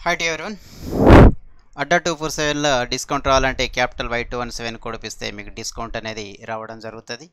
Hi to everyone Adda two four సెవెన్లో discount రావాలంటే capital Y two one seven code ఇస్తే మీకు డిస్కౌంట్ అనేది రావడం జరుగుతుంది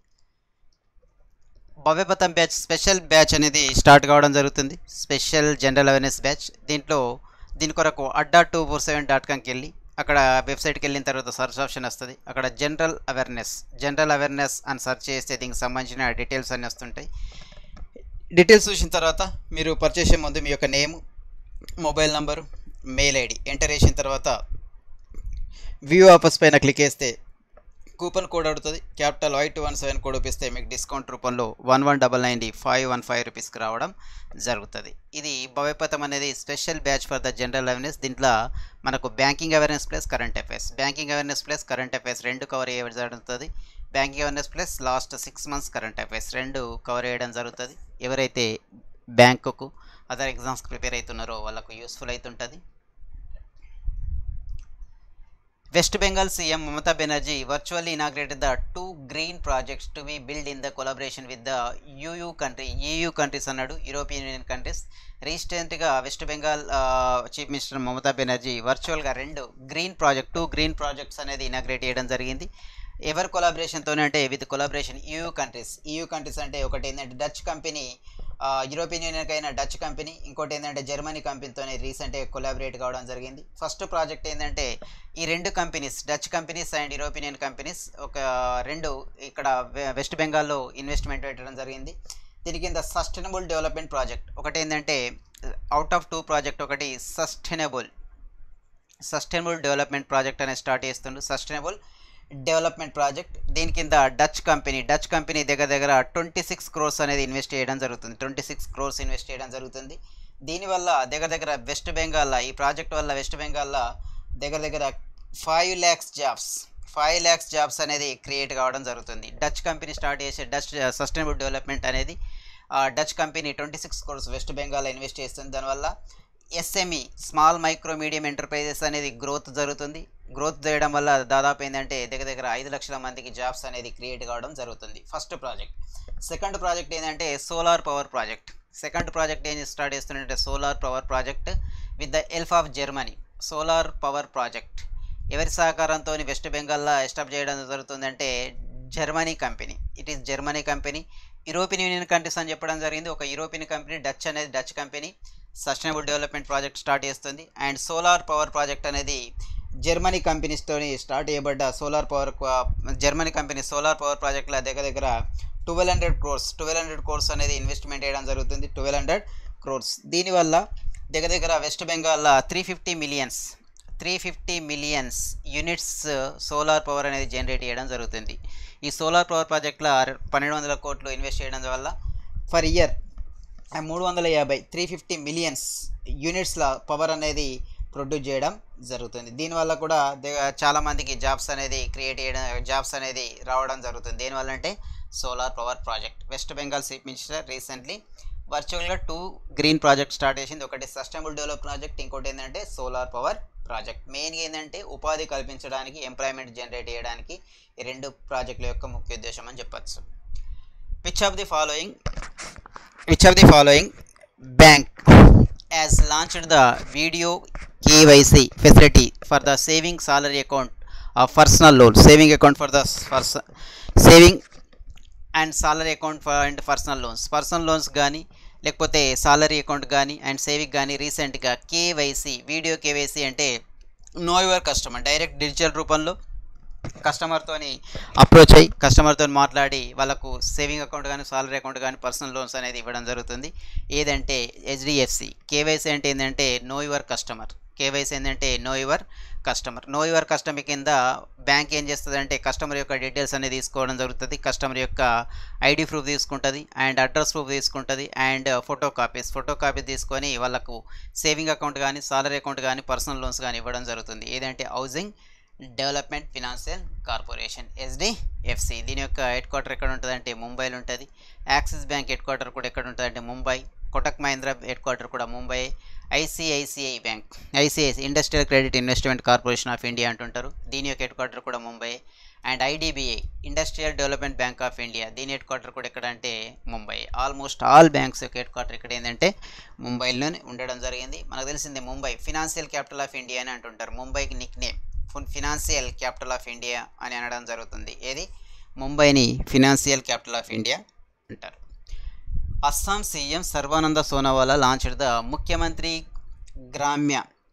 భవ్యపథం బ్యాచ్ స్పెషల్ బ్యాచ్ అనేది స్టార్ట్ కావడం జరుగుతుంది స్పెషల్ జనరల్ అవేర్నెస్ బ్యాచ్ దీంట్లో దీని కొరకు Adda two four seven dot కామ్కి వెళ్ళి అక్కడ వెబ్సైట్కి వెళ్ళిన తర్వాత సర్చ్ ఆప్షన్ వస్తుంది అక్కడ జనరల్ అవేర్నెస్ జనరల్ అవేర్నెస్ అని సెర్చ్ చేస్తే దీనికి సంబంధించిన డీటెయిల్స్ అన్నీ వస్తుంటాయి డీటెయిల్స్ చూసిన తర్వాత మీరు పర్చేసే ముందు మీ యొక్క name mobile number mail ID enter చేసిన తర్వాత వ్యూ ఆఫర్స్ పైన క్లిక్ చేస్తే కూపన్ కోడ్ అడుగుతుంది capital Y two one seven code ఇస్తే మీకు డిస్కౌంట్ రూపంలో one one double ninety five one five రూపీస్కి రావడం జరుగుతుంది ఇది భవ్యపథం అనేది special batch for the general awareness దీంట్లో మనకు banking awareness plus current affairs banking awareness plus current affairs రెండు కవర్ చేయడం జరుగుతుంది banking awareness plus last six months current affairs రెండు కవర్ చేయడం జరుగుతుంది ఎవరైతే బ్యాంకుకు అదర్ ఎగ్జామ్స్కి ప్రిపేర్ అవుతున్నారో వాళ్ళకు యూస్ఫుల్ అవుతుంటుంది West Bengal CM Mamata Banerjee virtually inaugurated the two green projects to be build in the collaboration with the U U country EU countries అన్నాడు యూరోపియన్ యూనియన్ కంట్రీస్ రీసెంట్గా West Bengal chief minister Mamata Banerjee వర్చువల్గా రెండు green project two green projects అనేది inaugurate చేయడం జరిగింది ఎవరి కొలాబరేషన్తోనే అంటే with collaboration EU countries EU countries అంటే ఒకటి ఏంటంటే డచ్ కంపెనీ యూరోపియన్ యూనియన్కి అయిన డచ్ కంపెనీ ఇంకోటి ఏంటంటే జర్మనీ కంపెనీతోనే రీసెంట్గా కొలాబరేట్ కావడం జరిగింది ఫస్ట్ ప్రాజెక్ట్ ఏంటంటే ఈ రెండు companies Dutch companies and European Union companies ఒక రెండు ఇక్కడ వెస్ట్ బెంగాల్లో ఇన్వెస్ట్మెంట్ పెట్టడం జరిగింది దీని కింద సస్టైనబుల్ డెవలప్మెంట్ ప్రాజెక్ట్ ఒకటి ఏంటంటే అవుట్ ఆఫ్ టూ ప్రాజెక్ట్ ఒకటి సస్టైనబుల్ సస్టైనబుల్ డెవలప్మెంట్ ప్రాజెక్ట్ అనేది స్టార్ట్ చేస్తుండ్రు సస్టైనబుల్ డెవలప్మెంట్ ప్రాజెక్ట్ దీని కింద డచ్ కంపెనీ డచ్ కంపెనీ దగ్గర దగ్గర ట్వంటీ సిక్స్ క్రోర్స్ అనేది ఇన్వెస్ట్ చేయడం జరుగుతుంది ట్వంటీ సిక్స్ క్రోర్స్ ఇన్వెస్ట్ చేయడం జరుగుతుంది దీనివల్ల దగ్గర దగ్గర వెస్ట్ బెంగాల్లో ఈ ప్రాజెక్ట్ వల్ల వెస్ట్ బెంగాల్లో దగ్గర దగ్గర five lakhs jobs five lakhs jobs అనేది క్రియేట్ కావడం జరుగుతుంది డచ్ కంపెనీ స్టార్ట్ చేసే డచ్ సస్టైనబుల్ డెవలప్మెంట్ అనేది Dutch company twenty six crores వెస్ట్ బెంగాల్లో ఇన్వెస్ట్ చేస్తుంది దానివల్ల SME small micro medium enterprises అనేది గ్రోత్ జరుగుతుంది గ్రోత్ చేయడం వల్ల దాదాపు ఏంటంటే దగ్గర దగ్గర ఐదు లక్షల మందికి జాబ్స్ అనేది క్రియేట్ కావడం జరుగుతుంది ఫస్ట్ ప్రాజెక్ట్ సెకండ్ ప్రాజెక్ట్ ఏంటంటే solar power project second project ఏం స్టార్ట్ చేస్తుందంటే solar power project with the help of Germany solar power project ఎవరి సహకారంతో వెస్ట్ బెంగాల్లో ఎస్టాప్ చేయడం జరుగుతుందంటే Germany company it is Germany company European Union countries అని చెప్పడం జరిగింది ఒక యూరోపియన్ కంపెనీ డచ్ అనేది Dutch company sustainable development project start చేస్తుంది అండ్ సోలార్ పవర్ ప్రాజెక్ట్ అనేది జర్మనీ కంపెనీస్తోని స్టార్ట్ చేయబడ్డ solar power Germany company solar power ప్రాజెక్టుల దగ్గర దగ్గర twelve hundred crores twelve hundred crores అనేది ఇన్వెస్ట్మెంట్ చేయడం జరుగుతుంది ట్వెల్వ్ హండ్రెడ్ క్రోర్స్ దీనివల్ల దగ్గర దగ్గర వెస్ట్ బెంగాల్లో three fifty millions three fifty millions units solar power అనేది జనరేట్ చేయడం జరుగుతుంది ఈ సోలార్ పవర్ ప్రాజెక్ట్లో పన్నెండు వందల కోట్లు ఇన్వెస్ట్ చేయడం వల్ల ఫర్ ఇయర్ మూడు వందల యాభై త్రీ ఫిఫ్టీ మిలియన్స్ యూనిట్స్ల పవర్ అనేది ప్రొడ్యూస్ చేయడం జరుగుతుంది దీనివల్ల కూడా చాలామందికి జాబ్స్ అనేది క్రియేట్ చేయడం జాబ్స్ అనేది రావడం జరుగుతుంది దీనివల్ల అంటే solar power project West Bengal chief minister recently వర్చువల్గా టూ గ్రీన్ ప్రాజెక్ట్ స్టార్ట్ చేసింది ఒకటి సస్టైనబుల్ డెవలప్ ప్రాజెక్ట్ ఇంకోటి ఏంటంటే సోలార్ పవర్ ప్రాజెక్ట్ మెయిన్గా ఏంటంటే ఉపాధి కల్పించడానికి ఎంప్లాయ్మెంట్ జనరేట్ చేయడానికి ఈ రెండు ప్రాజెక్టుల యొక్క ముఖ్య ఉద్దేశం అని చెప్పచ్చు which of the following which of the following bank as launched the video KYC facility for the saving salary account of personal loan saving account for the పర్స saving and salary account for and personal loans personal loans కానీ లేకపోతే salary account కానీ and saving కానీ రీసెంట్గా KYC video KYC అంటే know your customer direct digital రూపంలో కస్టమర్తోని approach అయ్యి కస్టమర్తో మాట్లాడి వాళ్ళకు సేవింగ్ అకౌంట్ కానీ సాలరీ అకౌంట్ కానీ పర్సనల్ లోన్స్ అనేది ఇవ్వడం జరుగుతుంది ఏదంటే హెచ్డిఎఫ్సి కేవైసీ అంటే ఏంటంటే నో యువర్ కస్టమర్ కేవైసీ ఏంటంటే know your customer know your customer కింద బ్యాంక్ ఏం చేస్తుంది అంటే కస్టమర్ యొక్క డీటెయిల్స్ అనేది తీసుకోవడం జరుగుతుంది కస్టమర్ యొక్క ఐడి ప్రూఫ్ తీసుకుంటుంది అండ్ అడ్రస్ ప్రూఫ్ తీసుకుంటుంది and photo copies photo copy తీసుకొని వాళ్ళకు సేవింగ్ అకౌంట్ కానీ సాలరీ అకౌంట్ కానీ పర్సనల్ లోన్స్ కానీ ఇవ్వడం జరుగుతుంది ఏదంటే housing development financial corporation HDFC దీని యొక్క హెడ్ క్వార్టర్ ఎక్కడ ఉంటుందంటే ముంబైలో ఉంటుంది యాక్సిస్ బ్యాంక్ హెడ్ క్వార్టర్ కూడా ఎక్కడ ఉంటుందంటే ముంబై కొటక్ మహీంద్రా హెడ్ క్వార్టర్ కూడా Mumbai ICICI bank ICICI industrial credit investment corporation of India అంటుంటారు దీని యొక్క హెడ్ క్వార్టర్ కూడా Mumbai and IDBI industrial development bank of India దీని హెడ్ క్వార్టర్ కూడా ఎక్కడ అంటే ముంబై ఆల్మోస్ట్ ఆల్ బ్యాంక్స్ యొక్క హెడ్ క్వార్టర్ ఇక్కడ ఏంటంటే ముంబైలోనే ఉండడం జరిగింది మనకు తెలిసిందే Mumbai financial capital of India అని అంటుంటారు ముంబైకి nick name financial capital of India అని అనడం జరుగుతుంది ఏది ముంబైని ఫినాన్షియల్ క్యాపిటల్ ఆఫ్ ఇండియా అంటారు Assam CM Sarbananda Sonowal launched the Mukhyamantri Gramya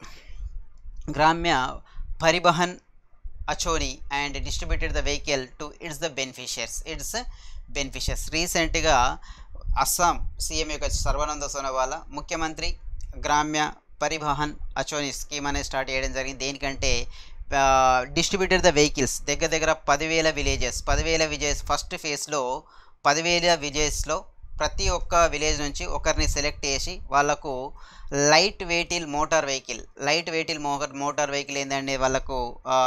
Gramya Parivahan Achoni and distributed the vehicle to its the beneficiaries its beneficiaries రీసెంట్గా అస్సాం సీఎం యొక్క సర్వానంద సోనోవాలా ముఖ్యమంత్రి గ్రామ్య పరివహన్ అచోని స్కీమ్ అనేది స్టార్ట్ చేయడం జరిగింది దేనికంటే డిస్ట్రిబ్యూటెడ్ ద వెహికల్స్ దగ్గర దగ్గర పదివేల విలేజెస్ పదివేల విలేజెస్ ఫస్ట్ ఫేజ్లో పదివేల విలేజెస్లో ప్రతి ఒక్క విలేజ్ నుంచి ఒకరిని సెలెక్ట్ చేసి వాళ్ళకు light vehicle motor vehicle light vehicle motor motor vehicle ఏంటంటే వాళ్ళకు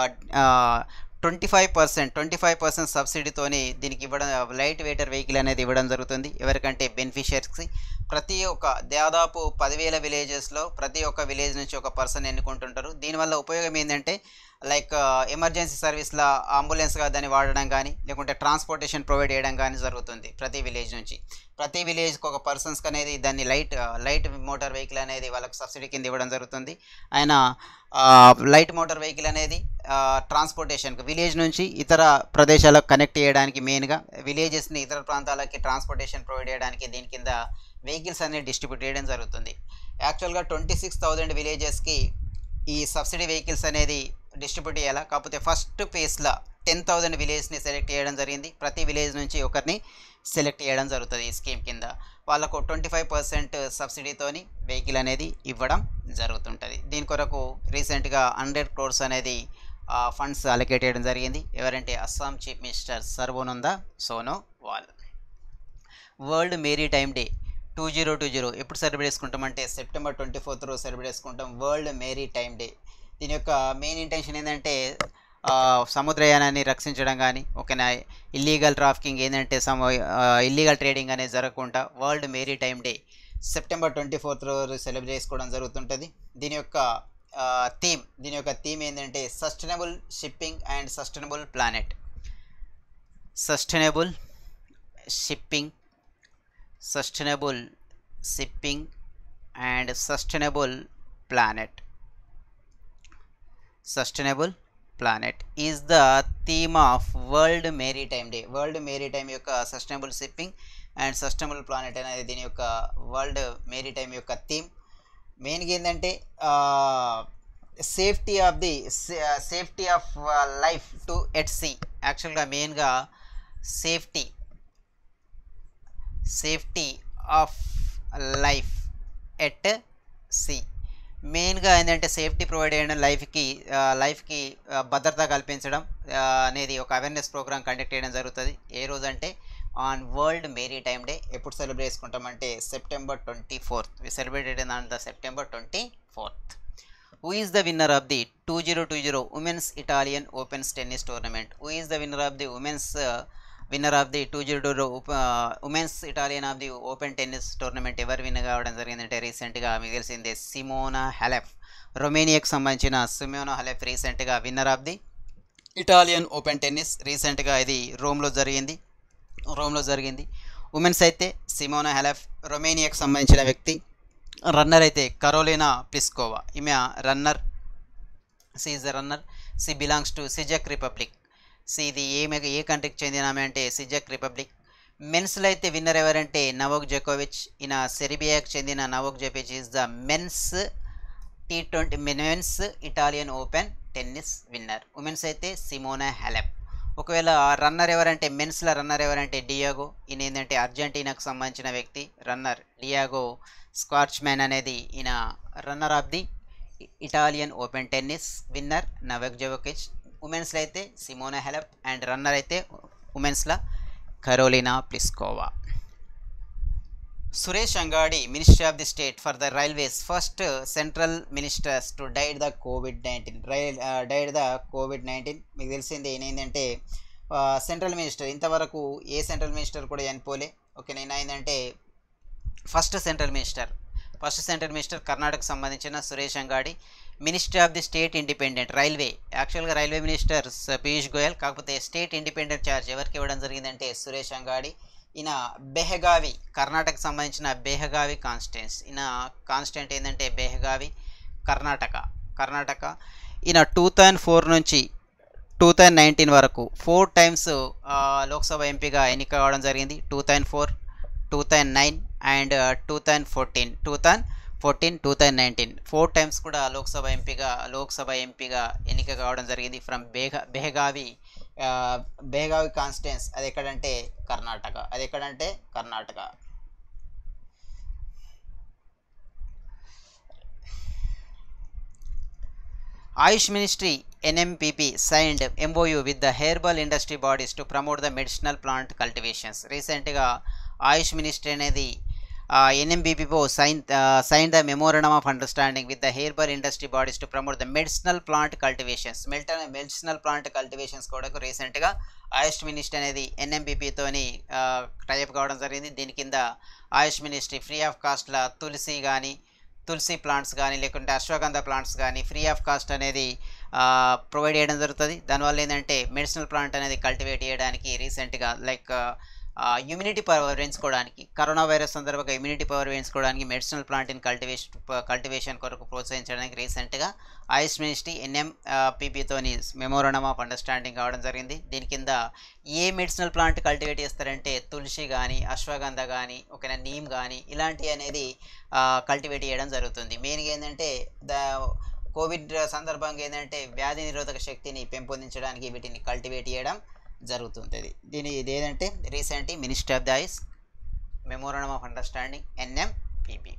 twenty five percent twenty five percent సబ్సిడీతోని దీనికి ఇవ్వడం లైట్ వెయిటర్ వెహికల్ అనేది ఇవ్వడం జరుగుతుంది ఎవరికంటే బెనిఫిషియర్స్కి ప్రతి ఒక్క దాదాపు పదివేల విలేజెస్లో ప్రతి ఒక్క విలేజ్ నుంచి ఒక పర్సన్ ఎన్నుకుంటుంటారు దీనివల్ల ఉపయోగం ఏంటంటే లైక్ ఎమర్జెన్సీ సర్వీస్లో అంబులెన్స్గా దాన్ని వాడడం కానీ లేకుంటే ట్రాన్స్పోర్టేషన్ ప్రొవైడ్ చేయడం కానీ జరుగుతుంది ప్రతి విలేజ్ నుంచి ప్రతి విలేజ్కి ఒక పర్సన్స్కి అనేది దాన్ని లైట్ లైట్ మోటార్ వెహికల్ అనేది వాళ్ళకి సబ్సిడీ కింద ఇవ్వడం జరుగుతుంది ఆయన లైట్ మోటార్ వెహికల్ అనేది ట్రాన్స్పోర్టేషన్కి విలేజ్ నుంచి ఇతర ప్రదేశాలకు కనెక్ట్ చేయడానికి మెయిన్గా విలేజెస్ని ఇతర ప్రాంతాలకి ట్రాన్స్పోర్టేషన్ ప్రొవైడ్ చేయడానికి దీని కింద వెహికల్స్ అనేది డిస్ట్రిబ్యూట్ చేయడం జరుగుతుంది యాక్చువల్గా ట్వంటీ సిక్స్ థౌజండ్ విలేజెస్కి ఈ సబ్సిడీ వెహికల్స్ అనేది డిస్ట్రిబ్యూట్ చేయాలా కాకపోతే ఫస్ట్ ఫేజ్లో టెన్ థౌజండ్ విలేజ్ని సెలెక్ట్ చేయడం జరిగింది ప్రతి విలేజ్ నుంచి ఒకరిని సెలెక్ట్ చేయడం జరుగుతుంది ఈ స్కీమ్ కింద వాళ్ళకు ట్వంటీ ఫైవ్ పర్సెంట్ సబ్సిడీతోని వెహికల్ అనేది ఇవ్వడం జరుగుతుంటుంది దీని కొరకు రీసెంట్గా హండ్రెడ్ క్రోర్స్ అనేది ఫండ్స్ అలొకేట్ చేయడం జరిగింది ఎవరంటే Assam chief minister Sarbananda Sonowal world maritime day two zero two zero ఎప్పుడు సెలబ్రేట్ చేసుకుంటామంటే సెప్టెంబర్ ట్వంటీ ఫోర్త్ రోజు సెలబ్రేట్ చేసుకుంటాం వరల్డ్ మేరీ టైమ్ డే దీని యొక్క మెయిన్ ఇంటెన్షన్ ఏంటంటే సముద్రయానాన్ని రక్షించడం కానీ ఓకేనా ఇల్లీగల్ ట్రాఫికింగ్ ఏంటంటే సమ ఇల్లీగల్ ట్రేడింగ్ అనేది జరగకుండా world maritime day September twenty fourth రోజు సెలబ్రేట్ చేసుకోవడం జరుగుతుంటుంది దీని యొక్క థీమ్ దీని యొక్క థీమ్ ఏంటంటే sustainable shipping and sustainable planet sustainable shipping sustainable shipping and sustainable planet sustainable planet is the theme of world maritime day world maritime యొక్క sustainable shipping and sustainable planet అనేది దీని యొక్క వరల్డ్ మేరీటైమ్ యొక్క theme మెయిన్గా ఏంటంటే safety of the safety of life to at sea యాక్చువల్గా మెయిన్గా safety safety of life at sea మెయిన్గా ఏంటంటే సేఫ్టీ ప్రొవైడ్ చేయడం లైఫ్కి లైఫ్కి భద్రత కల్పించడం అనేది ఒక అవేర్నెస్ ప్రోగ్రామ్ కండక్ట్ చేయడం జరుగుతుంది ఏ రోజు అంటే on world maritime day ఎప్పుడు సెలబ్రేట్ చేసుకుంటామంటే September twenty fourth we celebrated on the September twenty fourth who is the winner of the two zero two zero women's Italian opens tennis tournament who is the winner of the women's winner of the two zero two women's Italian of the open tennis tournament ఎవరు win కావడం జరిగిందంటే రీసెంట్గా మీకు తెలిసిందే Simona హెలెఫ్ రొమేనియాకి సంబంధించిన Simona Halep రీసెంట్గా winner of the Italian open tennis రీసెంట్గా ఇది రోమ్లో జరిగింది రోమ్లో జరిగింది ఉమెన్స్ అయితే సిమోనా హెలెఫ్ రొమేనియాకి సంబంధించిన వ్యక్తి రన్నర్ అయితే కరోలినా ప్లిస్కోవా ఈమె runner she is the runner she belongs to సిజక్ రిపబ్లిక్ సి ఇది ఏమి ఏ కంట్రీకి చెందిన ఆమె అంటే సిజక్ రిపబ్లిక్ మెన్స్లో అయితే విన్నర్ ఎవరంటే నవోక్ జకోవిచ్ ఈయన సెర్బియాకి చెందిన నవోక్ జకోవిచ్ is the men's T twenty men's Italian open tennis winner women's అయితే సిమోనా హెలెప్ ఒకవేళ రన్నర్ ఎవరంటే మెన్స్లో రన్నర్ ఎవరంటే డియాగో ఈయన ఏంటంటే అర్జెంటీనాకు సంబంధించిన వ్యక్తి రన్నర్ డియాగో స్కాచ్ మ్యాన్ అనేది ఈయన runner of the Italian open tennis winner Novak జోకిచ్ ఉమెన్స్లో అయితే సిమోనా హెలప్ అండ్ రన్నర్ అయితే ఉమెన్స్లో Karolina Pliskova Suresh Angadi ministry of the state for the railways first central ministers to died the COVID nineteen rail died the COVID nineteen మీకు తెలిసింది ఏంటంటే central minister ఇంతవరకు ఏ central minister కూడా చనిపోలే ఓకే నేను ఏంటంటే first central minister first central minister Karnataka సంబంధించిన Suresh Angadi minister of the state independent railway యాక్చువల్గా railway minister స- పీయూష్ గోయల్ కాకపోతే స్టేట్ ఇండిపెండెంట్ ఛార్జ్ ఎవరికి ఇవ్వడం జరిగిందంటే సురేష్ అంగాడి ఈయన బెహగావి కర్ణాటక సంబంధించిన బెహగావి కాన్స్టిట్యున్స్ ఈయన కాన్స్టిట్యూంట్ ఏంటంటే బెహగావి కర్ణాటక కర్ణాటక ఈయన టూ థౌజండ్ ఫోర్ నుంచి టూ థౌజండ్ నైన్టీన్ వరకు ఫోర్ టైమ్స్ లోక్సభ ఎంపీగా ఎన్నిక కావడం జరిగింది two thousand four two thousand nine and two thousand fourteen two thousand fourteen two thousand nineteen four times కూడా లోక్సభ ఎంపీగా లోక్సభ ఎంపీగా ఎన్నిక కావడం జరిగింది ఫ్రమ్ బేగ బెహగావి ఆ, బెహగావి కాన్స్టిట్యున్స్ అది ఎక్కడంటే కర్ణాటక అది ఎక్కడంటే Karnataka AYUSH ministry NMPB signed MOU with the herbal industry bodies to promote the medicinal plant cultivations రీసెంట్గా ఆయుష్ మినిస్ట్రీ అనేది NMPB sign sign the memorandum of understanding with the herbal industry bodies to promote the medicinal plant cultivations మెల్ట medicinal plant cultivations కూడా రీసెంట్గా AYUSH ministry అనేది ఎన్ఎంబిపితోని type కావడం జరిగింది దీని కింద ఆయుష్ మినిస్ట్రీ ఫ్రీ ఆఫ్ కాస్ట్ల తులసి కానీ తులసి ప్లాంట్స్ కానీ లేకుంటే అశ్వగంధ ప్లాంట్స్ కానీ ఫ్రీ ఆఫ్ కాస్ట్ అనేది ప్రొవైడ్ చేయడం జరుగుతుంది దానివల్ల ఏంటంటే మెడిసినల్ ప్లాంట్ అనేది కల్టివేట్ చేయడానికి రీసెంట్గా లైక్ ఇమ్యూనిటీ పవర్ పెంచుకోవడానికి కరోనా వైరస్ సందర్భంగా ఇమ్యూనిటీ పవర్ పెంచుకోవడానికి మెడిసినల్ ప్లాంట్ని కల్టివేషన్ కల్టివేషన్ కొరకు ప్రోత్సహించడానికి రీసెంట్గా ఆయుష్ మినిస్ట్రీ ఎన్ఎం పీపీతోని మెమోరండమ్ ఆఫ్ అండర్స్టాండింగ్ కావడం జరిగింది దీని కింద ఏ మెడిసినల్ ప్లాంట్ కల్టివేట్ చేస్తారంటే తులసి కానీ అశ్వగంధ కానీ ఒక నీమ్ కానీ ఇలాంటివి అనేది కల్టివేట్ చేయడం జరుగుతుంది మెయిన్గా ఏంటంటే ద కోవిడ్ సందర్భంగా ఏంటంటే వ్యాధి నిరోధక శక్తిని పెంపొందించడానికి వీటిని కల్టివేట్ చేయడం జరుగుతుంటుంది దీని ఇది ఏదంటే రీసెంట్ మినిస్టర్ ఆఫ్ ద ఐస్ memorandum of understanding NMPB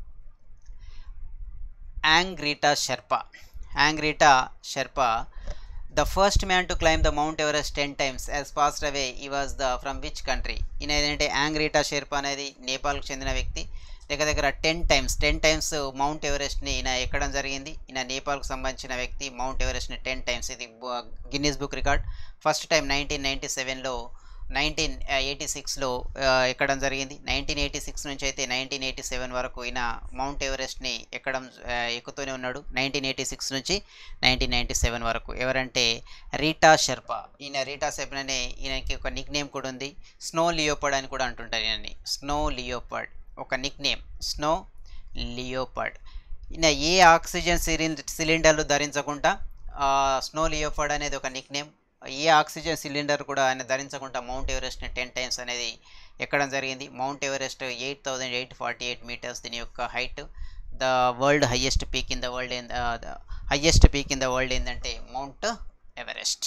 Ang Rita Sherpa Ang Rita Sherpa the first man to climb the Mount Everest ten times as passed away he was the from which country ఈయన ఏంటంటే యాంగ్రీటా షెర్పా అనేది నేపాల్కు చెందిన వ్యక్తి దగ్గర దగ్గర ten times ten times Mount ఎవరెస్ట్ని ఈయన ఎక్కడం జరిగింది ఈయన నేపాల్కు సంబంధించిన వ్యక్తి మౌంట్ ఎవరెస్ట్ని టెన్ టైమ్స్ ఇది Guinness book record first time nineteen ninety సెవెన్లో నైన్టీన్ ఎయిటీ సిక్స్లో ఎక్కడం జరిగింది నైన్టీన్ ఎయిటీ సిక్స్ నుంచి అయితే నైన్టీన్ ఎయిటీ సెవెన్ వరకు ఈయన మౌంట్ ఎవరెస్ట్ని ఎక్కడం ఆ, ఎక్కుతూనే ఉన్నాడు నైన్టీన్ ఎయిటీ సిక్స్ నుంచి నైన్టీన్ నైంటీ సెవెన్ వరకు ఎవరంటే రీటా షెర్పా ఈయన రీటా షెర్పా అనే ఈయనకి ఒక నిక్ నేమ్ కూడా ఉంది స్నో లియోపర్డ్ అని కూడా అంటుంటారు ఈయనని స్నో లియోపర్డ్ ఒక నిక్ నేమ్ స్నో లియోపర్డ్ ఈయన ఏ ఆక్సిజన్ సిలిం సిలిండర్లు ధరించకుండా స్నో లియోపర్డ్ అనేది ఒక నిక్ నేమ్ ఏ ఆక్సిజన్ సిలిండర్ కూడా ఆయన ధరించకుండా మౌంట్ ఎవరెస్ట్ని టెన్ టైమ్స్ అనేది ఎక్కడం జరిగింది Mount Everest eight thousand eight forty eight metres దీని యొక్క height the world highest peak in the world highest peak in the world ఏంటంటే Mount Everest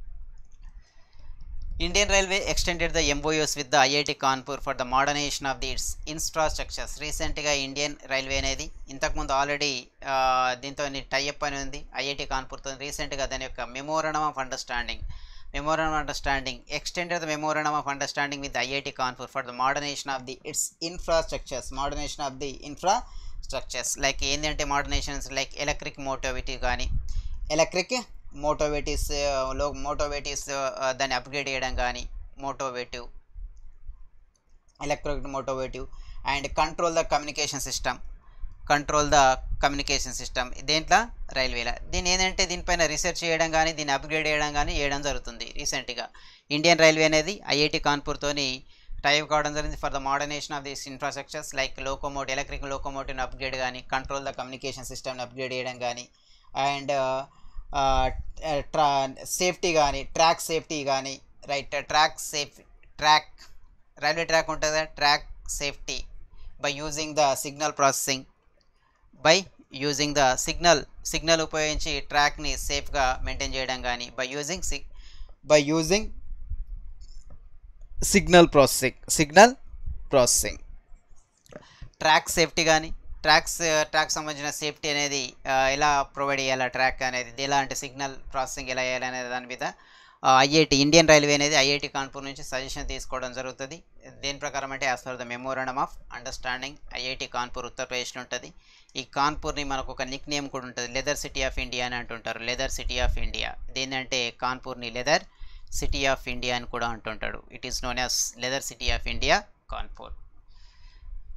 Indian railway extended the MOUs with the IIT Kanpur for the modernisation of the its infrastructures రీసెంట్గా Indian railway అనేది ఇంతకుముందు already దీంతో tie up అని ఉంది IIT కాన్పూర్తో రీసెంట్గా దాని యొక్క memorandum of understanding memorandum of understanding extended the memorandum of understanding with IIT Kanpur for the modernisation of the its infrastructures modernisation of the infrastructures like ఏంటంటే మోడర్నైజేషన్స్ లైక్ ఎలక్ట్రిక్ మోటోవిటీ కానీ electric మోటోవేటివ్స్ లో మోటోవేటివ్స్ దాన్ని అప్గ్రేడ్ చేయడం కానీ మోటోవేటివ్ ఎలక్ట్రిక్ మోటోవేటివ్ and control the communication system control the communication system దేంట్లో రైల్వేలో దీని ఏంటంటే దీనిపైన రీసెర్చ్ చేయడం కానీ దీన్ని అప్గ్రేడ్ చేయడం కానీ చేయడం జరుగుతుంది రీసెంట్గా ఇండియన్ రైల్వే అనేది ఐఐటి కాన్పూర్తోని టైప్ కావడం జరిగింది for the modernisation of this infrastructures like locomotive electric లోకోమోటివ్ని అప్గ్రేడ్ కానీ కంట్రోల్ ద కమ్యూనికేషన్ సిస్టమ్ని అప్గ్రేడ్ చేయడం కానీ అండ్ ట్రా సేఫ్టీ కానీ ట్రాక్ సేఫ్టీ కానీ right track safe track railway track ఉంటుంది కదా track safety by using the signal processing by using the signal signal ఉపయోగించి ట్రాక్ని సేఫ్గా మెయింటైన్ చేయడం కానీ బై యూజింగ్ సిగ్ by using signal processing signal processing track safety కానీ ట్రాక్స్ ట్రాక్ సంబంధించిన సేఫ్టీ అనేది ఆ, ఎలా ప్రొవైడ్ చేయాలి ట్రాక్ అనేది ఎలా అంటే సిగ్నల్ ప్రాసెసింగ్ ఎలా చేయాలి అనేది దాని మీద ఐఐటి ఇండియన్ రైల్వే అనేది ఐఐటి కాన్పూర్ నుంచి సజెషన్ తీసుకోవడం జరుగుతుంది దేని ప్రకారం అంటే as per the memorandum of understanding IIT Kanpur ఉత్తరప్రదేశ్లో ఉంటుంది ఈ కాన్పూర్ని మనకు ఒక నిక్ నేమ్ కూడా ఉంటుంది లెదర్ సిటీ ఆఫ్ ఇండియా అని అంటుంటారు లెదర్ సిటీ ఆఫ్ ఇండియా దేనంటే కాన్పూర్ని లెదర్ సిటీ ఆఫ్ ఇండియా అని కూడా అంటుంటాడు it is known as leather city of India Kanpur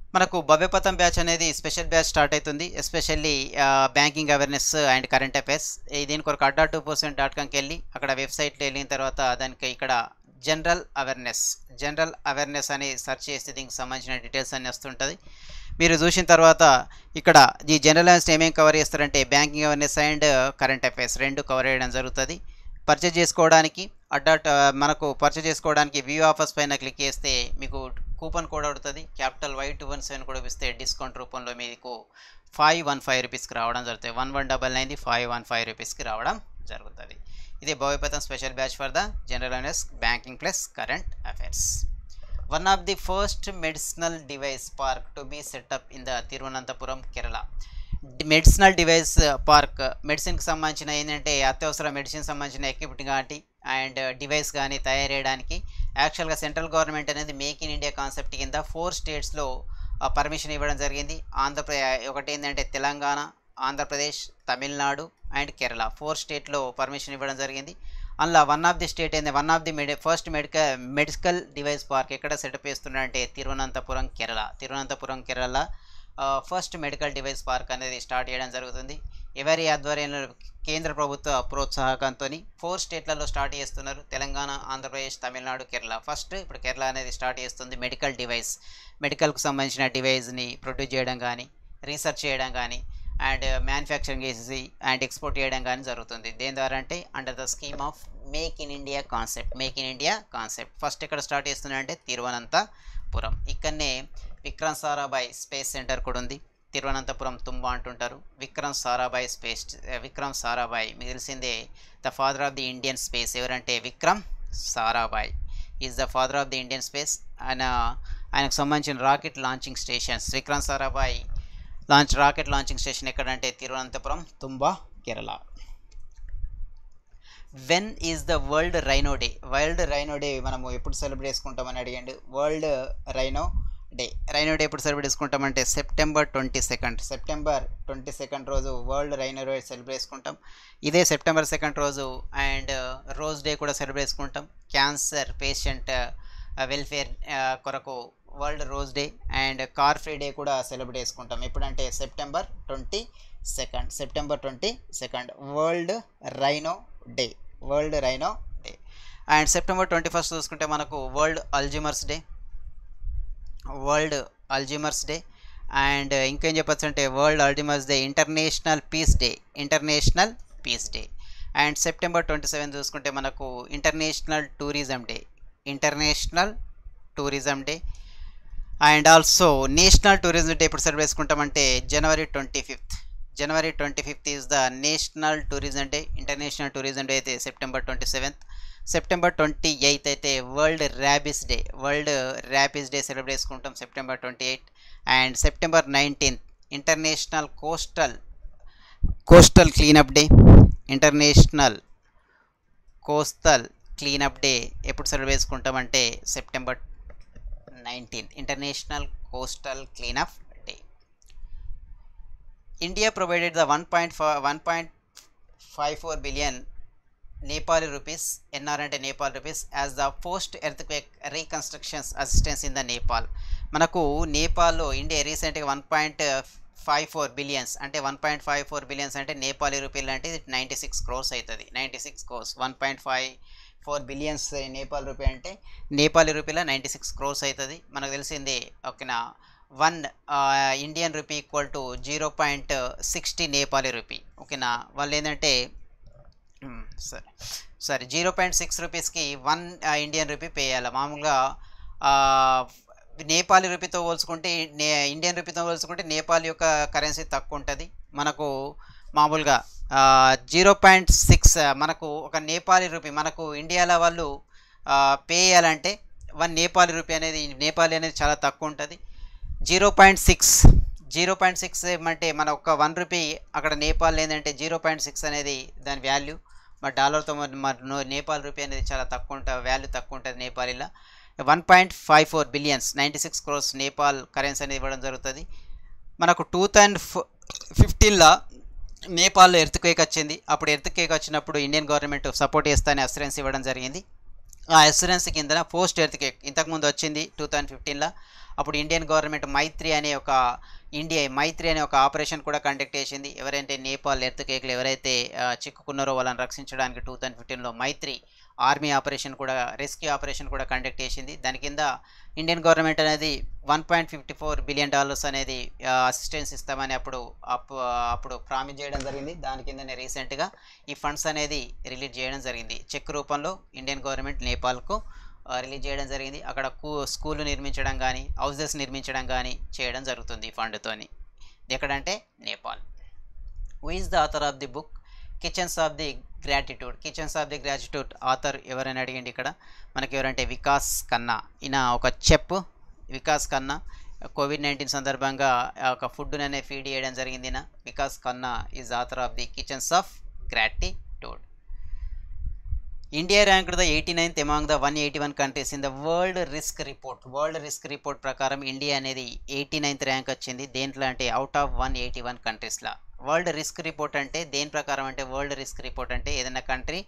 మనకు భవ్యపథం బ్యాచ్ అనేది స్పెషల్ బ్యాచ్ స్టార్ట్ అవుతుంది especially banking awareness and current affairs దీని కొరకు అడ్డా టూ పర్సెంట్ డాట్ కామ్కి వెళ్ళి అక్కడ వెబ్సైట్లో వెళ్ళిన తర్వాత దానికి ఇక్కడ జనరల్ అవేర్నెస్ జనరల్ అవేర్నెస్ అని సెర్చ్ చేస్తే దీనికి సంబంధించిన డీటెయిల్స్ అన్నీ వస్తుంటుంది మీరు చూసిన తర్వాత ఇక్కడ ఈ జనరల్ అవేర్నెస్ ఏమేమి కవర్ చేస్తారంటే banking awareness and current affairs రెండు కవర్ చేయడం జరుగుతుంది పర్చేజ్ చేసుకోవడానికి అడ్డా మనకు పర్చేజ్ చేసుకోవడానికి వ్యూ ఆఫర్స్ పైన క్లిక్ చేస్తే మీకు కూపన్ కోడ్ అవుతుంది capital Y two one seven కూడా ఇస్తే డిస్కౌంట్ రూపంలో మీకు ఫైవ్ వన్ ఫైవ్ రూపీస్కి రావడం జరుగుతుంది వన్ వన్ డబల్ నైన్ది ఫైవ్ వన్ ఫైవ్ రూపీస్కి రావడం జరుగుతుంది ఇది భవిపతం special batch for the general awareness banking plus current affairs one of the first medicinal device park to be set up in the Thiruvananthapuram Kerala medicinal device park మెడిసిన్కి సంబంధించిన ఏంటంటే అత్యవసర మెడిసిన్ సంబంధించిన ఎక్విప్మెంట్ కానీ అండ్ డివైస్ కానీ తయారు చేయడానికి యాక్చువల్గా సెంట్రల్ గవర్నమెంట్ అనేది మేక్ ఇన్ ఇండియా కాన్సెప్ట్ కింద ఫోర్ స్టేట్స్లో పర్మిషన్ ఇవ్వడం జరిగింది ఆంధ్రప్రదేశ్ ఒకటి ఏంటంటే తెలంగాణ ఆంధ్రప్రదేశ్ తమిళనాడు అండ్ కేరళ ఫోర్ స్టేట్లో పర్మిషన్ ఇవ్వడం జరిగింది అందులో వన్ ఆఫ్ ది స్టేట్ ఏంది one of the medi first medical medical device park ఎక్కడ సెటప్ చేస్తున్నారంటే Thiruvananthapuram Kerala Thiruvananthapuram Kerala first medical device park అనేది స్టార్ట్ చేయడం జరుగుతుంది ఎవరి ఆధ్వర్యంలో కేంద్ర ప్రభుత్వ ప్రోత్సాహకంతో ఫోర్ స్టేట్లలో స్టార్ట్ చేస్తున్నారు తెలంగాణ ఆంధ్రప్రదేశ్ తమిళనాడు కేరళ ఫస్ట్ ఇప్పుడు కేరళ అనేది స్టార్ట్ చేస్తుంది మెడికల్ డివైస్ మెడికల్కి సంబంధించిన డివైస్ని ప్రొడ్యూస్ చేయడం కానీ రీసెర్చ్ చేయడం కానీ అండ్ మ్యానుఫ్యాక్చరింగ్ చేసి అండ్ ఎక్స్పోర్ట్ చేయడం కానీ జరుగుతుంది దేని ద్వారా అంటే under the scheme of make in India concept make in India concept first ఎక్కడ స్టార్ట్ చేస్తున్నారంటే తిరువనంతపురం ఇక్కడనే విక్రమ్ సారాభాయ్ స్పేస్ సెంటర్ కూడా ఉంది తిరువనంతపురం తుంబ అంటుంటారు విక్రమ్ సారాభాయ్ స్పేస్ విక్రమ్ సారాభాయ్ మీకు తెలిసిందే the father of the Indian space ఎవరంటే Vikram Sarabhai is the father of the Indian space ఆయన ఆయనకు సంబంధించిన rocket launching stations Vikram Sarabhai launch rocket launching station ఎక్కడంటే Thiruvananthapuram Thumba Kerala when is the world rhino day world rhino day మనము ఎప్పుడు సెలబ్రేట్ చేసుకుంటామని అడిగండి world rhino day rhino day ఎప్పుడు సెలబ్రేట్ చేసుకుంటామంటే September twenty second September twenty second రోజు వరల్డ్ రైనో డే సెలబ్రేట్ చేసుకుంటాం ఇదే సెప్టెంబర్ సెకండ్ రోజు అండ్ రోజ్ డే కూడా సెలబ్రేట్ చేసుకుంటాం క్యాన్సర్ పేషెంట్ వెల్ఫేర్ కొరకు world rose day and car free day కూడా సెలబ్రేట్ చేసుకుంటాం ఎప్పుడంటే September twenty second September twenty second world rhino day world rhino day and September twenty first చూసుకుంటే మనకు world Alzheimer's day world Alzheimer's day and ఇంకేం చెప్పచ్చు అంటే world Alzheimer's day international peace day international peace day and September twenty seven చూసుకుంటే మనకు international tourism day international tourism day and also national tourism day ఎప్పుడు celebrate చేసుకుంటామంటే January twenty fifth January twenty fifth is the national tourism day international tourism day అయితే September twenty seventh September twenty eighth అయితే world rabies day world rabies day celebrate చేసుకుంటాం September twenty eight and September nineteenth international coastal coastal cleanup day international coastal cleanup day ఎప్పుడు celebrate చేసుకుంటామంటే September nineteen international coastal cleanup day India provided the one point one point five four billion Nepali rupees NR అంటే Nepal rupees as the post earthquake reconstructions assistance in the Nepal మనకు నేపాల్లో India రీసెంట్గా one point five four billions అంటే one point five four billions అంటే నేపాలీ రూపీలు అంటే ninety six crores అవుతుంది ninety six crores one point five four billions Nepal rupee అంటే నేపాలీ రూపీలో నైంటీ సిక్స్ క్రోర్స్ అవుతుంది మనకు తెలిసింది ఓకేనా one Indian rupee equal to zero point sixty Nepali rupee ఓకేనా వాళ్ళు ఏంటంటే సరే సరే జీరో పాయింట్ సిక్స్ రూపీస్కి వన్ ఇండియన్ రూపీ పే చేయాలి మామూలుగా నేపాలీ రూపీతో పోల్చుకుంటే నే ఇండియన్ రూపీతో పోల్చుకుంటే నేపాల్ యొక్క కరెన్సీ తక్కువ ఉంటుంది మనకు మామూలుగా జీరో పాయింట్ సిక్స్ మనకు ఒక నేపాలీ రూపీ మనకు ఇండియాలో వాళ్ళు పే చేయాలంటే వన్ నేపాలీ రూపీ అనేది నేపాలీ అనేది చాలా తక్కువ ఉంటుంది zero point six zero point six అంటే మన ఒక వన్ రూపీ అక్కడ నేపాల్ ఏంటంటే జీరో పాయింట్ సిక్స్ అనేది దాని వాల్యూ మరి డాలర్తో మరి నేపాల్ రూపీ అనేది చాలా తక్కువ ఉంటుంది వాల్యూ తక్కువ ఉంటుంది నేపాలీలో one point five four billions ninety six crores Nepal currency అనేది ఇవ్వడం జరుగుతుంది మనకు టూ థౌజండ్ ఫిఫ్టీన్లో నేపాల్లో ఎర్త్ కేక్ వచ్చింది అప్పుడు ఎర్త్ కేక్ వచ్చినప్పుడు ఇండియన్ గవర్నమెంట్ సపోర్ట్ చేస్తానే అసూరెన్స్ ఇవ్వడం జరిగింది ఆ అసూరెన్స్ కింద పోస్ట్ ఎర్త్ కేక్ ఇంతకుముందు వచ్చింది టూ థౌజండ్ ఫిఫ్టీన్లో అప్పుడు ఇండియన్ గవర్నమెంట్ మైత్రి అనే ఒక ఇండియా మైత్రి అనే ఒక ఆపరేషన్ కూడా కండక్ట్ చేసింది ఎవరైతే నేపాల్ ఎర్త్ కేక్లు ఎవరైతే ఆ, చిక్కుకున్నారో వాళ్ళని రక్షించడానికి టూ థౌజండ్ ఫిఫ్టీన్లో మైత్రి ఆర్మీ ఆపరేషన్ కూడా రెస్క్యూ ఆపరేషన్ కూడా కండక్ట్ చేసింది దాని కింద ఇండియన్ గవర్నమెంట్ అనేది one point fifty four billion dollars అనేది అసిస్టెన్స్ ఇస్తామని అప్పుడు అప్పు అప్పుడు ప్రామిస్ చేయడం జరిగింది దాని కిందనే రీసెంట్గా ఈ ఫండ్స్ అనేది రిలీజ్ చేయడం జరిగింది చెక్ రూపంలో ఇండియన్ గవర్నమెంట్ నేపాల్కు ఆ, రిలీజ్ చేయడం జరిగింది అక్కడ కూ స్కూళ్ళు నిర్మించడం కానీ హౌసెస్ నిర్మించడం కానీ చేయడం జరుగుతుంది ఈ ఫండ్తోని ఇది ఎక్కడంటే Nepal who is the author of the book kitchens of the gratitude kitchens of the gratitude author ఎవరైనా అడిగండి ఇక్కడ మనకి ఎవరంటే వికాస్ ఖన్నా ఈయన ఒక చెప్ వికాస్ ఖన్నా కోవిడ్ నైన్టీన్ సందర్భంగా ఆ ఒక ఫుడ్ అనే ఫీడ్ చేయడం జరిగింది ఈయన Vikas Khanna is author of the kitchens of gratitude India ranked the eighty ninth among the one eighty one countries in the world risk report world risk report ప్రకారం ఇండియా అనేది eighty ninth rank వచ్చింది దేంట్లో అంటే out of one eighty one కంట్రీస్లో world risk report అంటే దేని ప్రకారం అంటే వరల్డ్ రిస్క్ రిపోర్ట్ అంటే ఏదైనా country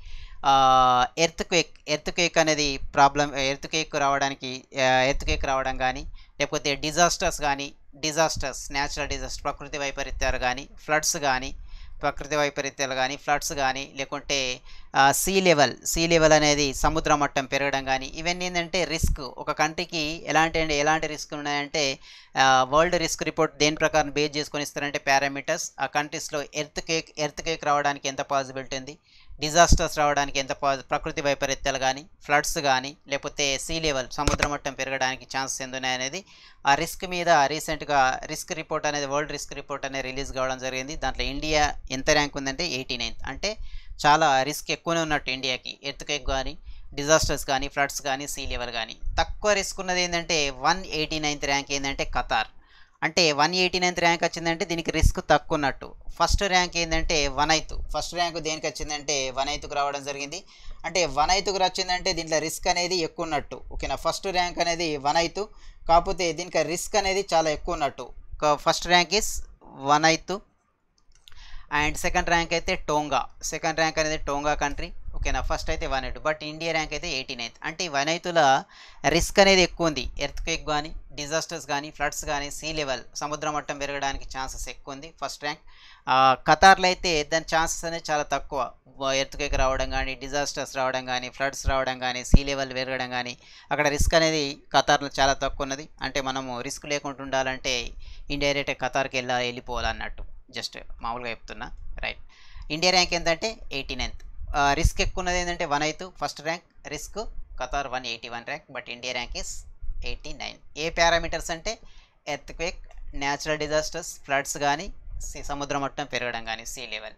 earthquake earthquake అనేది ప్రాబ్లం ఎర్త్ క్వేక్ రావడానికి ఎర్త్ క్వేక్ రావడం కానీ లేకపోతే డిజాస్టర్స్ కానీ డిజాస్టర్స్ న్యాచురల్ డిజాస్టర్ ప్రకృతి వైపరీత్యాలు కానీ ఫ్లడ్స్ కానీ ప్రకృతి వైపరీత్యాలు కానీ ఫ్లడ్స్ కానీ లేకుంటే సీ లెవెల్ సీ లెవెల్ అనేది సముద్ర మట్టం పెరగడం కానీ ఇవన్నీ ఏంటంటే రిస్క్ ఒక కంట్రీకి ఎలాంటి అంటే ఎలాంటి రిస్క్ ఉన్నాయంటే వరల్డ్ రిస్క్ రిపోర్ట్ దేని ప్రకారం బేస్ చేసుకొని ఇస్తారంటే పారామీటర్స్ ఆ కంట్రీస్లో ఎర్త్ కేక్ ఎర్త్ కేక్ రావడానికి ఎంత పాసిబిలిటీ ఉంది డిజాస్టర్స్ రావడానికి ఎంత పా ప్రకృతి వైపరీత్యాలు కానీ ఫ్లడ్స్ కానీ లేకపోతే సీ లెవెల్ సముద్ర మట్టం పెరగడానికి ఛాన్సెస్ ఎందున్నాయి అనేది ఆ రిస్క్ మీద రీసెంట్గా రిస్క్ రిపోర్ట్ అనేది వరల్డ్ రిస్క్ రిపోర్ట్ అనేది రిలీజ్ కావడం జరిగింది దాంట్లో ఇండియా ఎంత ర్యాంక్ ఉందంటే ఎయిటీ నైన్త్ అంటే చాలా రిస్క్ ఎక్కువనే ఉన్నట్టు ఇండియాకి ఎర్త్కేక్ కానీ డిజాస్టర్స్ కానీ ఫ్లడ్స్ కానీ సీ లెవెల్ కానీ తక్కువ రిస్క్ ఉన్నది ఏంటంటే వన్ ఎయిటీ నైన్త్ ర్యాంక్ ఏంటంటే ఖతార్ అంటే వన్ ఎయిటీ నైన్త్ ర్యాంక్ వచ్చిందంటే దీనికి రిస్క్ తక్కువ ఉన్నట్టు ఫస్ట్ ర్యాంక్ ఏంటంటే వన్ ఐతు ఫస్ట్ ర్యాంక్ దేనికి వచ్చిందంటే వన్ ఐతుకు రావడం జరిగింది అంటే వన్ ఐతుకు వచ్చిందంటే దీంట్లో రిస్క్ అనేది ఎక్కువ ఉన్నట్టు ఓకేనా ఫస్ట్ ర్యాంక్ అనేది వన్ ఐతు కాకపోతే దీనికి రిస్క్ అనేది చాలా ఎక్కువ ఉన్నట్టు first rank is Vanuatu and second rank అయితే టోంగా సెకండ్ ర్యాంక్ అనేది టోంగా కంట్రీ ఓకేనా ఫస్ట్ అయితే one eight but India rank అయితే ఎయిటీ నైన్త్ అంటే ఈ వన్ ఎయితుల రిస్క్ అనేది ఎక్కువ ఉంది ఎర్త్ క్వేక్ కానీ డిజాస్టర్స్ కానీ ఫ్లడ్స్ కానీ సీ లెవెల్ సముద్ర మట్టం పెరగడానికి ఛాన్సెస్ ఎక్కువ ఉంది ఫస్ట్ ర్యాంక్ ఖతార్లో అయితే దాని ఛాన్సెస్ అనేది చాలా తక్కువ ఎర్త్ క్వేక్ రావడం కానీ డిజాస్టర్స్ రావడం కానీ ఫ్లడ్స్ రావడం కానీ సీ లెవెల్ పెరగడం కానీ అక్కడ రిస్క్ అనేది ఖతార్లో చాలా తక్కువ ఉన్నది అంటే మనము రిస్క్ లేకుండా ఉండాలంటే ఇండైరెక్ట్ ఖతార్కి వెళ్ళా వెళ్ళిపోవాలన్నట్టు జస్ట్ మామూలుగా చెప్తున్నా రైట్ ఇండియా ర్యాంక్ ఏంటంటే ఎయిటీ నైన్త్ రిస్క్ ఎక్కువ ఉన్నది ఏంటంటే వన్ అయితే first rank risk Qatar one eighty one rank but India rank is eighty nine a parameters అంటే earthquake natural disasters floods కానీ సముద్ర మట్టం పెరగడం కానీ sea level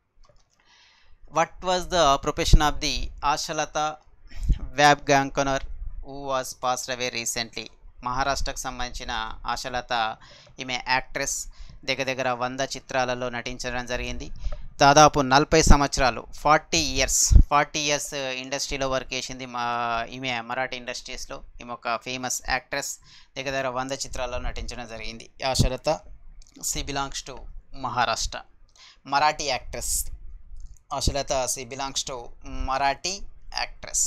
what was the profession of the Ashalata Wabgaonkar who was passed away recently మహారాష్ట్రకు సంబంధించిన ఆశలత ఈమె actress దగ్గర దగ్గర వంద చిత్రాలలో నటించడం జరిగింది దాదాపు నలభై సంవత్సరాలు ఫార్టీ ఇయర్స్ ఫార్టీ ఇయర్స్ ఇండస్ట్రీలో వర్క్ చేసింది మా ఈమె మరాఠీ ఇండస్ట్రీస్లో ఈమె ఒక ఫేమస్ యాక్ట్రెస్ దగ్గర దగ్గర వంద చిత్రాల్లో నటించడం జరిగింది Ashalata she belongs to Maharashtra Marathi actress Ashalata she belongs to Marathi actress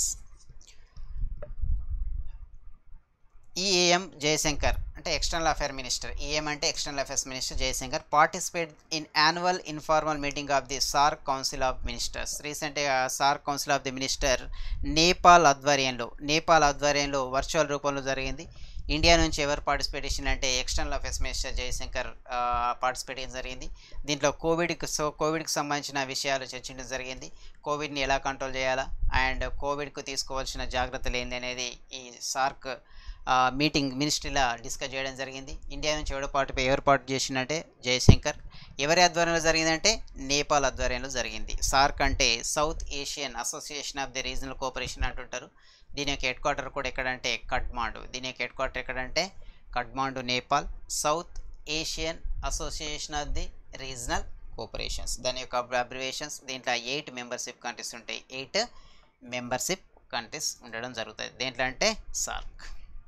EAM Jaishankar అంటే ఎక్స్టర్నల్ అఫేర్ మినిస్టర్ ఈఎం అంటే external affairs minister Jaishankar participate in annual informal meeting of the SAARC council of ministers రీసెంట్గా SAARC council of the minister Nepal ఆధ్వర్యంలో నేపాల్ ఆధ్వర్యంలో వర్చువల్ రూపంలో జరిగింది India నుంచి ఎవరు participate చేసింది అంటే external affairs minister Jaishankar participate చేయడం జరిగింది దీంట్లో కోవిడ్కి సో కోవిడ్కి సంబంధించిన విషయాలు చర్చించడం జరిగింది కోవిడ్ని ఎలా కంట్రోల్ చేయాలా అండ్ కోవిడ్కు తీసుకోవాల్సిన జాగ్రత్తలు ఏంది అనేది ఈ సార్క్ మీటింగ్ మినిస్ట్రీలో డిస్కస్ చేయడం జరిగింది ఇండియా నుంచి ఎవరు పార్టీ ఎవరు పార్టీ చేసిందంటే జయశంకర్ ఎవరి ఆధ్వర్యంలో జరిగిందంటే నేపాల్ ఆధ్వర్యంలో జరిగింది సార్క్ అంటే South Asian association of the regional cooperation అంటుంటారు దీని యొక్క హెడ్ క్వార్టర్ కూడా ఎక్కడంటే కట్మాండు దీని యొక్క హెడ్ క్వార్టర్ ఎక్కడంటే Kathmandu Nepal South Asian association of the regional cooperations దాని యొక్క అబ్రివేషన్స్ దీంట్లో ఎయిట్ మెంబర్షిప్ కంట్రీస్ ఉంటాయి ఎయిట్ మెంబర్షిప్ కంట్రీస్ ఉండడం జరుగుతుంది దేంట్లో అంటే SAARC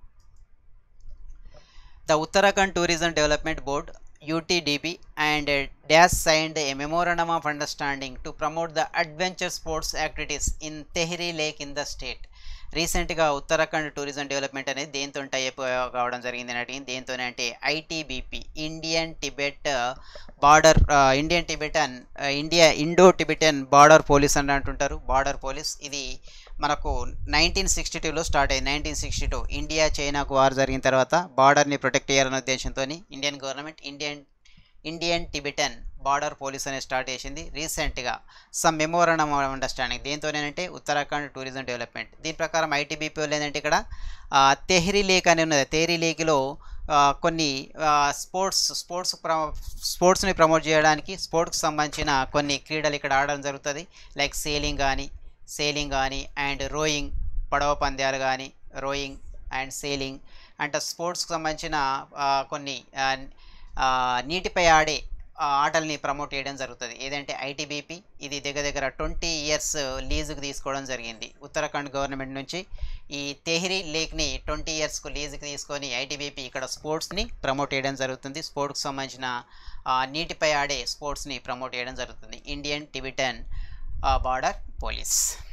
The Uttarakhand Tourism Development Board UTDB and uh, DAS signed a memorandum of understanding to promote the adventure sports activities in Tehri Lake in the state. రీసెంట్గా Uttarakhand tourism development అనేది దేంతో type కావడం జరిగింది అని అడిగింది దేంతోనే అంటే ITBP Indian Tibet border Indian Tibetan India Indo Tibetan border police అని అంటుంటారు బార్డర్ పోలీస్ ఇది మనకు నైన్టీన్ సిక్స్టీ టూలో స్టార్ట్ అయింది నైన్టీన్ సిక్స్టీ టూ ఇండియా చైనాకు వార్ జరిగిన తర్వాత బార్డర్ని ప్రొటెక్ట్ చేయాలనే ఉద్దేశంతో Indian government Indian Indian Tibetan border police అనేది స్టార్ట్ చేసింది రీసెంట్గా సమ్ మెమోరండం ఆఫ్ అండర్స్టాండింగ్ దేంతోనేనంటే ఉత్తరాఖండ్ టూరిజం డెవలప్మెంట్ దీని ప్రకారం ఐటీబీపీ వాళ్ళు ఏంటంటే ఇక్కడ ఆ, తెహ్రీ లేక్ అని ఉన్నది తెహ్రీ లేక్లో ఆ, కొన్ని ఆ, స్పోర్ట్స్ స్పోర్ట్స్ ప్ర స్పోర్ట్స్ని ప్రమోట్ చేయడానికి స్పోర్ట్స్కి సంబంధించిన కొన్ని క్రీడలు ఇక్కడ ఆడడం జరుగుతుంది లైక్ సేలింగ్ కానీ సేలింగ్ కానీ అండ్ రోయింగ్ పడవ పంద్యాలు కానీ రోయింగ్ అండ్ సేలింగ్ అంటే స్పోర్ట్స్కి సంబంధించిన ఆ, కొన్ని ఆ, ఆ, నీటిపై ఆడే ఆ, ఆటల్ని ప్రమోట్ చేయడం జరుగుతుంది ఏదంటే ఐటీబీపీ ఇది దగ్గర దగ్గర ట్వంటీ ఇయర్స్ లీజుకి తీసుకోవడం జరిగింది ఉత్తరాఖండ్ గవర్నమెంట్ నుంచి ఈ తెహ్రీ లేక్ని ట్వంటీ ఇయర్స్కు లీజుకి తీసుకొని ఐటీబీపీ ఇక్కడ స్పోర్ట్స్ని ప్రమోట్ చేయడం జరుగుతుంది స్పోర్ట్స్కి సంబంధించిన ఆ, నీటిపై ఆడే స్పోర్ట్స్ని ప్రమోట్ చేయడం జరుగుతుంది Indian Tibetan border police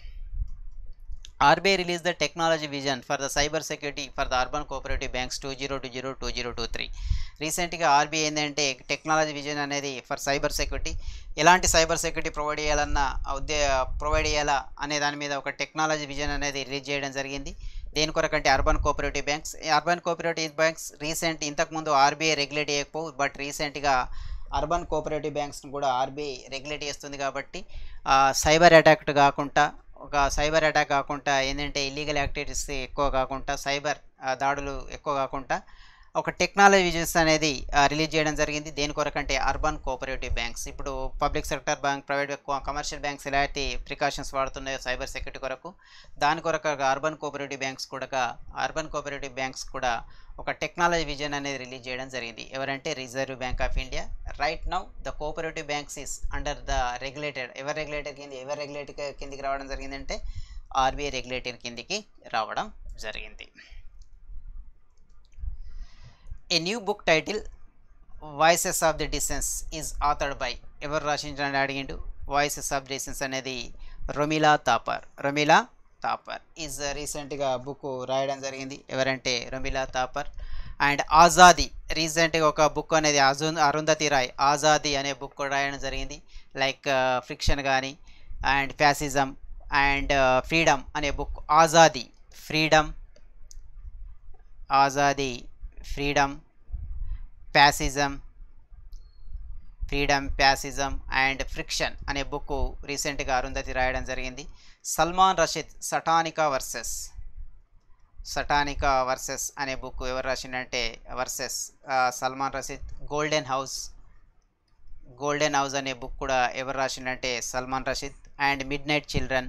RBI released the technology vision for the cyber security for the urban cooperative banks 2020-2023 రీసెంట్గా ఆర్బీఐ ఏంటంటే టెక్నాలజీ విజన్ అనేది ఫర్ సైబర్ సెక్యూరిటీ ఎలాంటి సైబర్ సెక్యూరిటీ ప్రొవైడ్ చేయాలన్న ఉద్దే ప్రొవైడ్ చేయాలా అనే దాని మీద ఒక టెక్నాలజీ విజన్ అనేది రిలీజ్ చేయడం జరిగింది దేని కొరకంటే urban cooperative banks urban cooperative banks recent ఇంతకుముందు ఆర్బీఐ రెగ్యులేట్ చేయకపోవు బట్ రీసెంట్గా అర్బన్ కోఆపరేటివ్ బ్యాంక్స్ని కూడా ఆర్బీఐ రెగ్యులేట్ చేస్తుంది కాబట్టి సైబర్ అటాక్ కాకుండా ఒక సైబర్ అటాక్ కాకుండా ఏంటంటే ఇల్లీగల్ యాక్టివిటీస్ ఎక్కువ కాకుండా సైబర్ ఆ, దాడులు ఎక్కువ కాకుండా ఒక టెక్నాలజీ విజన్స్ అనేది రిలీజ్ చేయడం జరిగింది దేని కొరకంటే అర్బన్ కోఆపరేటివ్ బ్యాంక్స్ ఇప్పుడు public sector bank private commercial banks ఎలాంటి ప్రికాషన్స్ వాడుతున్నాయో సైబర్ సెక్యూరిటీ కొరకు దాని కొరకు అర్బన్ కోఆపరేటివ్ బ్యాంక్స్ కూడా అర్బన్ కోఆపరేటివ్ బ్యాంక్స్ కూడా ఒక టెక్నాలజీ విజన్ అనేది రిలీజ్ చేయడం జరిగింది ఎవరంటే reserve bank of India right now the cooperative banks is under the regulated ever regulator కింద ఎవర్ రెగ్యులేటర్ కిందికి రావడం జరిగిందంటే ఆర్బీఐ రెగ్యులేటర్ కిందికి రావడం జరిగింది a new book title voices of the dissent is authored by ఎవరు రాసించడానికి అడిగిండు వాయిసెస్ ఆఫ్ డిసెన్స్ అనేది రొమిలా తాపర్ రొమిలా తాపర్ ఈజ్ రీసెంట్గా బుక్ రాయడం జరిగింది ఎవరంటే రొమిలా తాపర్ అండ్ ఆజాదీ రీసెంట్గా ఒక బుక్ అనేది అజు అరుంధతి రాయ్ ఆజాదీ అనే బుక్ కూడా రాయడం జరిగింది లైక్ ఫ్రిక్షన్ కానీ అండ్ ఫ్యాసిజం అండ్ ఫ్రీడమ్ అనే book Azadi freedom Azadi freedom fascism freedom fascism and friction అనే బుక్ రీసెంట్గా అరుంధతి రాయడం జరిగింది Salman Rashid satanic verses satanic verses అనే బుక్ ఎవరు రాసిండంటే verses Salman Rashid golden house golden house అనే బుక్ కూడా ఎవరు రాసిండంటే Salman Rashid and midnight children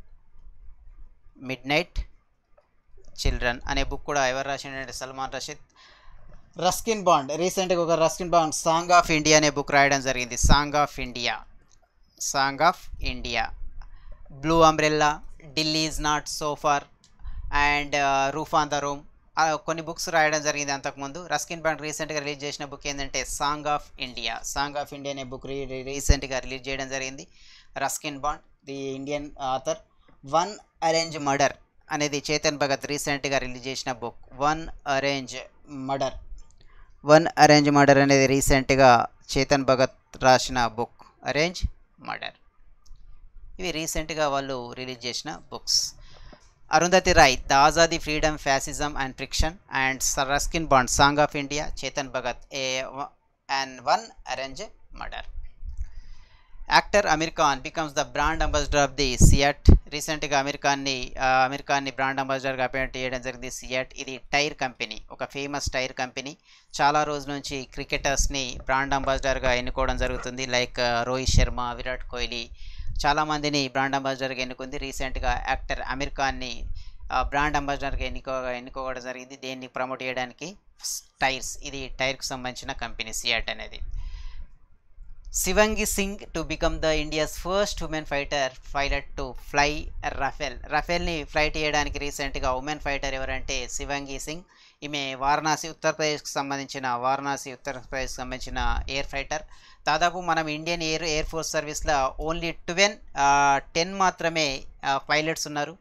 midnight children అనే బుక్ కూడా ఎవరు రాసిండంటే సల్మాన్ రషీద్ రస్కిన్ బాండ్ రీసెంట్గా ఒక Ruskin Bond song of India అనే బుక్ రాయడం జరిగింది song of India song of India blue umbrella Delhi is not so far and roof on the room కొన్ని బుక్స్ రాయడం జరిగింది అంతకుముందు రస్కిన్ బాండ్ రీసెంట్గా రిలీజ్ చేసిన బుక్ ఏంటంటే song of India song of India అనే బుక్ రీసెంట్గా రిలీజ్ చేయడం జరిగింది Ruskin Bond the Indian author one arrange murder అనేది చేతన్ భగత్ రీసెంట్గా రిలీజ్ చేసిన book one arrange murder one arrange murder అనేది రీసెంట్గా చేతన్ భగత్ రాసిన బుక్ అరేంజ్ మర్డర్ ఇవి రీసెంట్గా వాళ్ళు రిలీజ్ చేసిన books Arundhati Roy the Azadi freedom fascism and friction and Ruskin Bond song of India Chetan Bhagat a and one arrange murder actor Aamir Khan becomes the brand ambassador of the CEAT రీసెంట్గా అమీర్ ఖాన్ని అమీర్ ఖాన్ని బ్రాండ్ అంబాసిడర్గా అపాయింట్ చేయడం జరిగింది సియాట్ ఇది టైర్ కంపెనీ ఒక ఫేమస్ టైర్ కంపెనీ చాలా రోజుల నుంచి క్రికెటర్స్ని బ్రాండ్ అంబాసిడర్గా ఎన్నుకోవడం జరుగుతుంది లైక్ రోహిత్ శర్మ విరాట్ కోహ్లీ చాలామందిని బ్రాండ్ అంబాసిడర్గా ఎన్నుకుంది రీసెంట్గా యాక్టర్ అమీర్ ఖాన్ని బ్రాండ్ అంబాసిడర్గా ఎన్నుకో ఎన్నుకోవడం జరిగింది దేన్ని ప్రమోట్ చేయడానికి టైర్స్ ఇది టైర్కి సంబంధించిన కంపెనీ సియాట్ అనేది Shivangi Singh to become the India's first women fighter pilot to fly Rafale రఫేల్ని ఫ్లైట్ చేయడానికి రీసెంట్గా ఉమెన్ ఫైటర్ ఎవరంటే శివంగి సింగ్ ఈమె వారణాసి ఉత్తరప్రదేశ్కి సంబంధించిన వారణాసి ఉత్తరప్రదేశ్కి సంబంధించిన ఎయిర్ ఫైటర్ దాదాపు మనం ఇండియన్ ఎయిర్ ఎయిర్ ఫోర్స్ సర్వీస్లో ఓన్లీ ట్వెన్ టెన్ మాత్రమే పైలట్స్ ఉన్నారు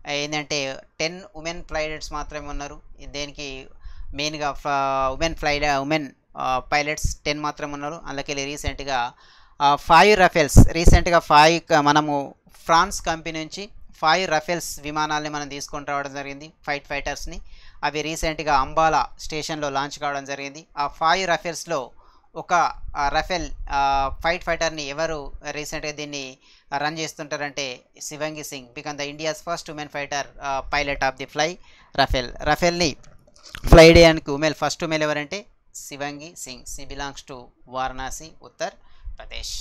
ఏంటంటే టెన్ ఉమెన్ పైలట్స్ మాత్రమే ఉన్నారు దేనికి మెయిన్గా women fly women pilots ten మాత్రమే ఉన్నారు అందులోకి రీసెంట్గా ఫైవ్ రఫెల్స్ రీసెంట్గా ఫైవ్ మనము ఫ్రాన్స్ కంపెనీ నుంచి ఫైవ్ రఫెల్స్ విమానాల్ని మనం తీసుకొని రావడం జరిగింది ఫైట్ ఫైటర్స్ని అవి రీసెంట్గా అంబాలా స్టేషన్లో లాంచ్ కావడం జరిగింది ఆ ఫైవ్ రఫెల్స్లో ఒక రఫెల్ ఫైట్ ఫైటర్ని ఎవరు రీసెంట్గా దీన్ని రన్ చేస్తుంటారంటే Shivangi Singh become the India's first women fighter pilot of the fly Rafale రఫెల్ని ఫ్లై చేయడానికి ఉమెల్ ఫస్ట్ ఉమెల్ ఎవరంటే Shivangi Singh she belongs to Varanasi Uttar Pradesh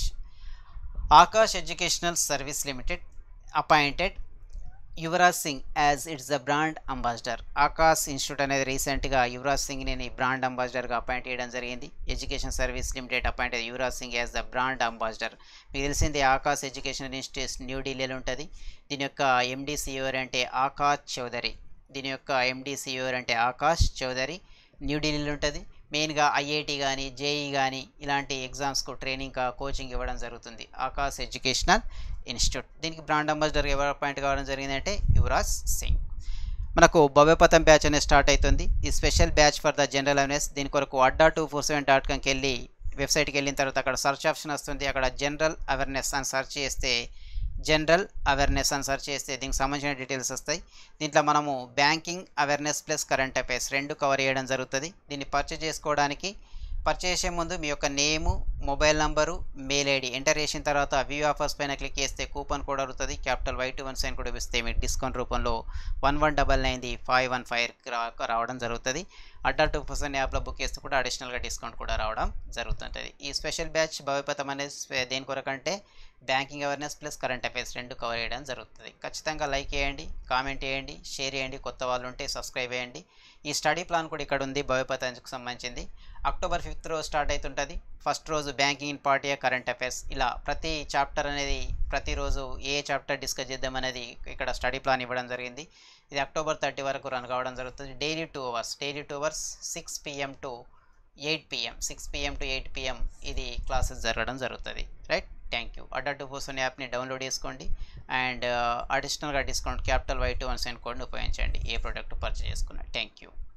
Akash educational service limited appointed Yuvraj Singh as its the brand ambassador Akash institute అనేది రీసెంట్గా యువరాజ్ సింగ్ని బ్రాండ్ అంబాసిడర్గా అపాయింట్ చేయడం జరిగింది education service limited appoint Yuvraj Singh as the brand ambassador మీకు తెలిసింది ఆకాశ్ ఎడ్యుకేషన్ ఇన్స్టిట్యూట్ న్యూఢిల్లీలో ఉంటుంది దీని యొక్క ఎండిసి ఎవరు అంటే ఆకాష్ చౌదరి దీని యొక్క ఎండిసి ఎవరు అంటే ఆకాష్ చౌదరి న్యూఢిల్లీలో ఉంటుంది మెయిన్గా ఐఐటి కానీ జేఈ కానీ ఇలాంటి ఎగ్జామ్స్కు ట్రైనింగ్ కోచింగ్ ఇవ్వడం జరుగుతుంది ఆకాశ్ ఎడ్యుకేషనల్ ఇన్స్టిట్యూట్ దీనికి బ్రాండ్ అంబాసిడర్ ఎవరు అపాయింట్ కావడం జరిగిందంటే యువరాజ్ సింగ్ మనకు భవ్యపథం బ్యాచ్ అనేది స్టార్ట్ అవుతుంది ఈ special batch for the general awareness దీని కొరకు Adda two four seven dot కామ్కి వెళ్ళి వెబ్సైట్కి వెళ్ళిన తర్వాత అక్కడ సర్చ్ ఆప్షన్ వస్తుంది అక్కడ జనరల్ అవేర్నెస్ అని సెర్చ్ చేస్తే జనరల్ అవేర్నెస్ అని సెర్చ్ చేస్తే దీనికి సంబంధించిన డీటెయిల్స్ వస్తాయి దీంట్లో మనము banking awareness plus current affairs రెండు కవర్ చేయడం జరుగుతుంది దీన్ని పర్చేజ్ చేసుకోవడానికి పర్చేస్ చేసే ముందు మీ యొక్క name mobile number mail ID enter చేసిన తర్వాత వ్యూ ఆఫర్స్ పైన క్లిక్ చేస్తే కూపన్ కోడ్ అడుగుతుంది క్యాపిటల్ వైట్ వన్ సైన్ కూడా ఇస్తే మీకు డిస్కౌంట్ రూపంలో వన్ వన్ డబల్ నైన్ది ఫైవ్ వన్ ఫైవ్ రావడం జరుగుతుంది అడ్డా టూ పర్సెంట్ యాప్లో బుక్ చేస్తే కూడా అడిషనల్గా డిస్కౌంట్ కూడా రావడం జరుగుతుంటుంది ఈ స్పెషల్ బ్యాచ్ భవిపథం అనేది స్పె- దేని కొరకంటే banking awareness plus current affairs రెండు కవర్ చేయడం జరుగుతుంది ఖచ్చితంగా లైక్ చేయండి కామెంట్ చేయండి షేర్ చేయండి కొత్త వాళ్ళు ఉంటే సబ్స్క్రైబ్ చేయండి ఈ స్టడీ ప్లాన్ కూడా ఇక్కడ ఉంది భవిపథానికి సంబంధించింది అక్టోబర్ ఫిఫ్త్ రోజు స్టార్ట్ అవుతుంటుంది ఫస్ట్ రోజు banking in party current affairs ఇలా ప్రతి చాప్టర్ అనేది ప్రతిరోజు ఏ చాప్టర్ డిస్కస్ చేద్దాం అనేది ఇక్కడ స్టడీ ప్లాన్ ఇవ్వడం జరిగింది ఇది అక్టోబర్ థర్టీ వరకు రన్ కావడం జరుగుతుంది daily two hours daily two hours six PM to eight PM six PM to eight PM ఇది క్లాసెస్ జరగడం జరుగుతుంది right thank you Adda two four seven యాప్ని డౌన్లోడ్ చేసుకోండి అండ్ అడిషనల్గా discount capital Y two one seven కోడ్ని ఉపయోగించండి ఏ ప్రోడక్ట్ పర్చేస్ చేసుకున్నా thank you